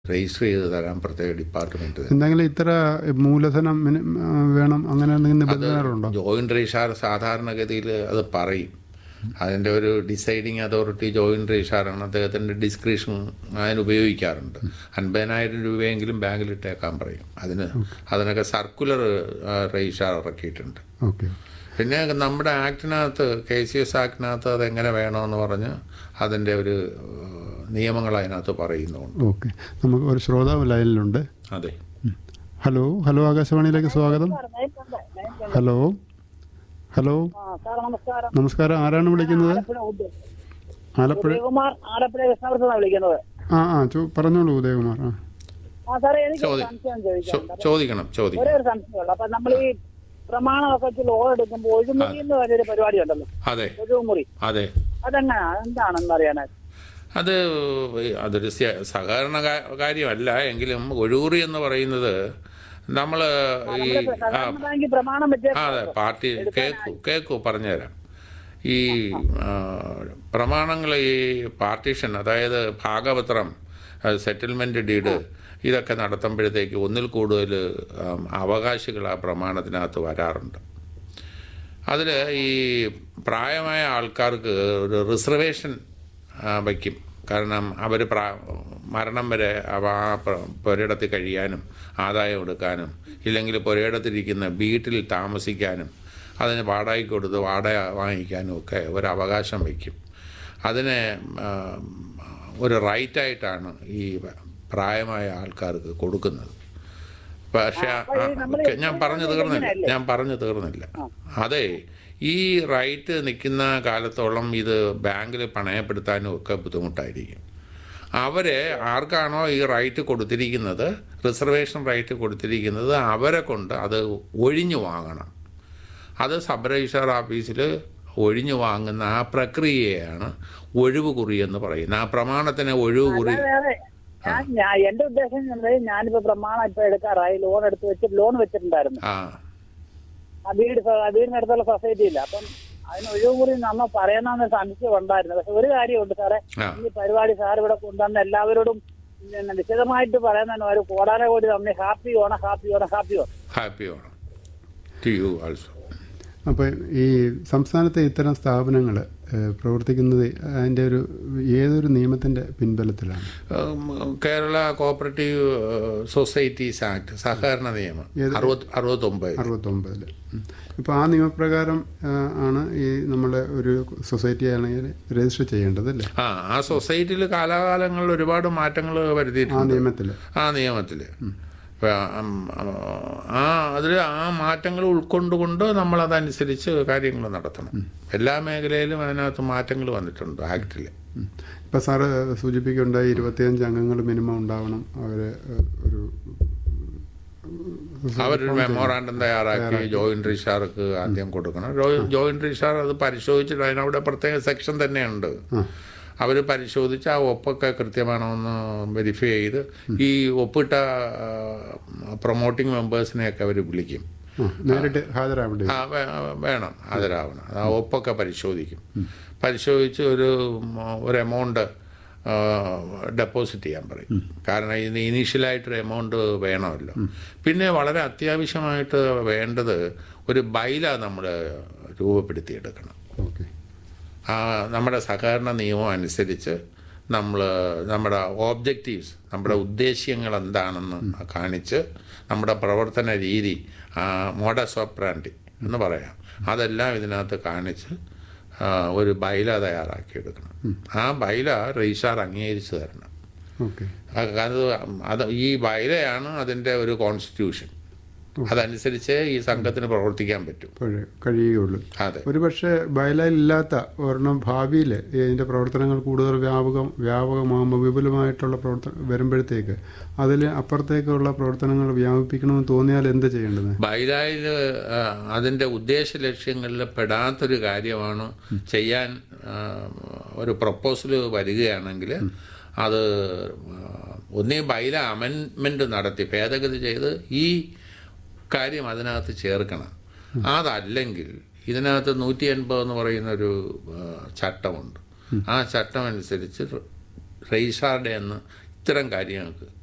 Register ചെയ്ത് തരാൻ പ്രത്യേക ഡിപ്പാർട്ട്മെന്റ് എന്തെങ്കിലും ഇത്ര മൂലധനം മിനി- ആ, വേണം അങ്ങനെ എന്തെങ്കിലും നിബന്ധനകളുണ്ടോ ജോയിന്റ് രജിസ്ട്രാർ സാധാരണഗതിയിൽ അത് പറയും അതിൻ്റെ ഒരു ഡിസൈഡിങ് അതോറിറ്റി ജോയിന്റ് രജിസ്ട്രാറാണ് അദ്ദേഹത്തിൻ്റെ ഡിസ്ക്രിപ്ഷൻ അതിന് ഉപയോഗിക്കാറുണ്ട് അൻപതിനായിരം രൂപയെങ്കിലും ബാങ്കിൽ ഇട്ടേക്കാൻ പറയും അതിന് അതിനൊക്കെ സർക്കുലർ രജിസ്ട്രാർ ഇറക്കിയിട്ടുണ്ട് ഓക്കെ പിന്നെ നമ്മുടെ ആക്ടിനകത്ത് കെ സി എസ് ആക്ടിനകത്ത് അതെങ്ങനെ വേണമെന്ന് പറഞ്ഞ് അതിൻ്റെ ഒരു ഏഹ്, നിയമങ്ങൾ അതിനകത്ത് പറയുന്നുണ്ട് ഓക്കെ നമുക്ക് ഒരു ശ്രോതാവ് ലൈനിലുണ്ട് അതെ ഉം. ഹലോ ഹലോ ആകാശവാണിയിലേക്ക് സ്വാഗതം ഹലോ ഹലോ ആ, സാർ നമസ്കാരം നമസ്കാരം ആരാണ് വിളിക്കുന്നത് ആലപ്പുഴ ഉദയ- ആലപ്പുഴ ഉദയകുമാർ ആലപ്പുഴ കൃഷ്ണപുരത്താണ് വിളിക്കുന്നത് ആ ആ ചോ പറഞ്ഞോളൂ ഉദയകുമാർ ആ ആ സാറേ എനിക്ക് ഒരു ചോദി- സംശയം ചോ- ചോദിക്കാം ചോദിക്കണം ചോദിക്കണം ഒരേ ഒരു സംശയമുള്ളൂ അപ്പൊ നമ്മൾ ഈ പ്രമാണമൊക്കെ വെച്ച് ലോൺ എടുക്കുമ്പോൾ ഒഴുമുറി എന്ന് പറഞ്ഞൊരു പരിപാടി ഉണ്ടല്ലോ അതെ ഒഴുമുറി അതെ അതെങ്ങനെയാ എന്താണെന്ന് അറിയാനായിട്ട് അത് അതൊരു സ്യ- സഹകരണ കാ- കാര്യമല്ല എങ്കിലും ഒഴൂറി എന്ന് പറയുന്നത് നമ്മൾ ഈ ആ സാധാരണ ബാങ്കിൽ പ്രമാണം വെച്ച് ആ, അതെ പാർട്ടി കേക്കു കേക്കു പറഞ്ഞുതരാം ഈ ആ, പ്രമാണങ്ങൾ ഈ പാർട്ടീഷൻ അതായത് ഭാഗപത്രം സെറ്റിൽമെന്റ് ഡീഡ് ഇതൊക്കെ നടത്തുമ്പോഴത്തേക്ക് ഒന്നിൽ കൂടുതൽ ആം, അവകാശികൾ ആ പ്രമാണത്തിനകത്ത് വരാറുണ്ട് അതിൽ ഈ പ്രായമായ ആൾക്കാർക്ക് ഒരു റിസർവേഷൻ വയ്ക്കും കാരണം അവർ പ്രാ മരണം വരെ അവ ആ പ്ര- പുരയിടത്തിൽ കഴിയാനും ആദായം എടുക്കാനും ഇല്ലെങ്കിൽ പുരയിടത്തിരിക്കുന്ന വീട്ടിൽ താമസിക്കാനും അതിന് വാടകയ്ക്ക് കൊടുത്ത് വാടക വാങ്ങിക്കാനും ഒക്കെ ഒരു അവകാശം വയ്ക്കും അതിന് ആ, ഒരു റൈറ്റായിട്ടാണ് ഈ പ്രായമായ ആൾക്കാർക്ക് കൊടുക്കുന്നത് പക്ഷെ അപ്പൊ ഈ നമ്മള് ആ, ഞാൻ പറഞ്ഞു തീർന്നില്ല ഇങ്ങനെയല്ലേ? ഞാൻ പറഞ്ഞു തീർന്നില്ല അതെ ഈ റൈറ്റ് നിൽക്കുന്ന കാലത്തോളം ഇത് ബാങ്കിൽ പണയപ്പെടുത്താനും ഒക്കെ ബുദ്ധിമുട്ടായിരിക്കും അവരെ ആർക്കാണോ ഈ റൈറ്റ് കൊടുത്തിരിക്കുന്നത് റിസർവേഷൻ റൈറ്റ് കൊടുത്തിരിക്കുന്നത് അവരെ കൊണ്ട് അത് ഒഴിഞ്ഞു വാങ്ങണം അത് സബ് രജിസ്ട്രാർ ഓഫീസിൽ ഒഴിഞ്ഞു വാങ്ങുന്ന ആ പ്രക്രിയയാണ് ഒഴിവ് കുറി എന്ന് പറയുന്നത് ആ പ്രമാണത്തിന് ഒഴിവ് കുറി വേറെ ഞാൻ ഞാൻ എന്റെ ഉദ്ദേശം എന്ന് പറഞ്ഞാൽ ഞാനിപ്പോ പ്രമാണം ഇപ്പൊ എടുക്കാറായി ലോൺ എടുത്ത് വെച്ചിട്ട് ലോൺ വെച്ചിട്ടുണ്ടായിരുന്നു ആ ആ വീട് സ- ആ വീടിനടുത്തുള്ള സൊസൈറ്റി ഇല്ല അപ്പം അതിന് ഒഴിവുമുറി നമ്മ പറയണമെന്ന് സംശയം ഉണ്ടായിരുന്നു പക്ഷെ ഒരു കാര്യമുണ്ട് സാറേ ആ. ഈ പരിപാടി സാർ ഇവിടെ കൊണ്ടുവന്ന എല്ലാവരോടും പിന്നെ വിശദമായിട്ട് പറയുന്നതിന് ഒരു കോടാന കോടി തന്നെ happy Onam happy Onam happy Onam happy Onam to you also അപ്പോൾ ഈ സംസ്ഥാനത്തെ ഇത്തരം സ്ഥാപനങ്ങൾ പ്രവർത്തിക്കുന്നത് അതിൻ്റെ ഒരു ഏതൊരു നിയമത്തിൻ്റെ പിൻബലത്തിലാണ് ഉം, കേരള കോപ്പറേറ്റീവ് സൊസൈറ്റീസ് ആക്ട് സഹകരണ നിയമം ഏത്? അറുപത് അറുപത്തൊമ്പത് അറുപത്തൊമ്പതിൽ ഇപ്പോൾ ആ നിയമപ്രകാരം ആ, ആണ് ഈ നമ്മുടെ ഒരു സൊസൈറ്റി ആണെങ്കിൽ രജിസ്റ്റർ ചെയ്യേണ്ടത് അല്ലേ ആ ആ സൊസൈറ്റിയിൽ കാലാകാലങ്ങളിൽ ഒരുപാട് മാറ്റങ്ങൾ ആ വരുത്തിയിട്ടുണ്ട് നിയമത്തിൽ ആ നിയമത്തിൽ ആ അതിൽ ആ മാറ്റങ്ങൾ ഉൾക്കൊണ്ടുകൊണ്ട് നമ്മൾ അതനുസരിച്ച് കാര്യങ്ങൾ നടത്തണം എല്ലാ മേഖലയിലും അതിനകത്ത് മാറ്റങ്ങൾ വന്നിട്ടുണ്ട് ആക്ടിൽ ഇപ്പം സാറ് സൂചിപ്പിക്കുകയുണ്ടായി ഇരുപത്തിയഞ്ച് അംഗങ്ങൾ മിനിമം ഉണ്ടാവണം അവർ ഒരു അവരൊരു മെമ്മോറാണ്ടം തയ്യാറാക്കി ജോയിന്റ് രജിസ്ട്രാർക്ക് ആദ്യം കൊടുക്കണം ജോ- ജോയിന്റ് രജിസ്ട്രാർ അത് പരിശോധിച്ചിട്ട് അതിനവിടെ പ്രത്യേക സെക്ഷൻ തന്നെയുണ്ട് അവർ പരിശോധിച്ച് ആ ഒപ്പൊക്കെ കൃത്യമാണോന്ന് വെരിഫൈ ചെയ്ത് ഈ ഒപ്പിട്ട പ്രൊമോട്ടിംഗ് മെമ്പേഴ്സിനെയൊക്കെ അവർ വിളിക്കും ആ, നേരിട്ട് ഹാജരാവേണ്ടി ആ വേ- വേണം ഹാജരാവണം ആ ഒപ്പൊക്കെ പരിശോധിക്കും പരിശോധിച്ച് ഒരു ഉം, ഒരു എമൗണ്ട് ഡെപ്പോസിറ്റ് ചെയ്യാൻ പറയും കാരണം ഇതിന് ഇനീഷ്യലായിട്ടൊരു എമൗണ്ട് വേണമല്ലോ പിന്നെ വളരെ അത്യാവശ്യമായിട്ട് വേണ്ടത് ഒരു ബൈല നമ്മൾ രൂപപ്പെടുത്തിയെടുക്കണം ഓക്കെ ആ നമ്മുടെ സഹകരണ നിയമം അനുസരിച്ച് നമ്മൾ നമ്മുടെ ഓബ്ജക്റ്റീവ്സ് നമ്മുടെ ഉദ്ദേശ്യങ്ങൾ എന്താണെന്ന് കാണിച്ച് നമ്മുടെ പ്രവർത്തന രീതി മോഡസ് ഓപ്പറാൻഡി എന്ന് പറയാം അതെല്ലാം ഇതിനകത്ത് കാണിച്ച് ആ, ഒരു ബൈല തയ്യാറാക്കി എടുക്കണം ആ ബൈല രജിസ്ട്രാർ അംഗീകരിച്ച് തരണം ഓക്കെ അത് അത് ഈ ബൈലയാണ് അതിൻ്റെ ഒരു കോൺസ്റ്റിറ്റ്യൂഷൻ അതനുസരിച്ച് ഈ സംഘത്തിന് പ്രവർത്തിക്കാൻ പറ്റും കഴിയുകയുള്ളൂ അതെ ഒരു പക്ഷേ ബയലയിലില്ലാത്ത ഒരെണ്ണം ഭാവിയിൽ ഇതിൻ്റെ പ്രവർത്തനങ്ങൾ കൂടുതൽ വ്യാപകം വ്യാപകമാകുമ്പോൾ വിപുലമായിട്ടുള്ള പ്രവർത്തനം വരുമ്പോഴത്തേക്ക് അതിൽ അപ്പുറത്തേക്കുള്ള പ്രവർത്തനങ്ങൾ വ്യാപിപ്പിക്കണമെന്ന് തോന്നിയാൽ എന്ത് ചെയ്യേണ്ടത് ബൈലായിൽ അതിൻ്റെ ഉദ്ദേശ ലക്ഷ്യങ്ങളിൽ പെടാത്തൊരു കാര്യമാണ് ചെയ്യാൻ ആ, ഒരു പ്രപ്പോസൽ വരികയാണെങ്കിൽ അത് ഒന്നീ ബൈല അമെൻമെൻറ്റ് നടത്തി ഭേദഗതി ചെയ്ത് ഈ കാര്യം അതിനകത്ത് ചേർക്കണം അതല്ലെങ്കിൽ ഇതിനകത്ത് നൂറ്റി എൺപത് എന്ന് പറയുന്ന ഒരു ആ, ചട്ടമുണ്ട് ആ ചട്ടം അനുസരിച്ച് രജിസ്ട്രാറുടെ എന്ന് ഇത്തരം കാര്യങ്ങൾക്ക്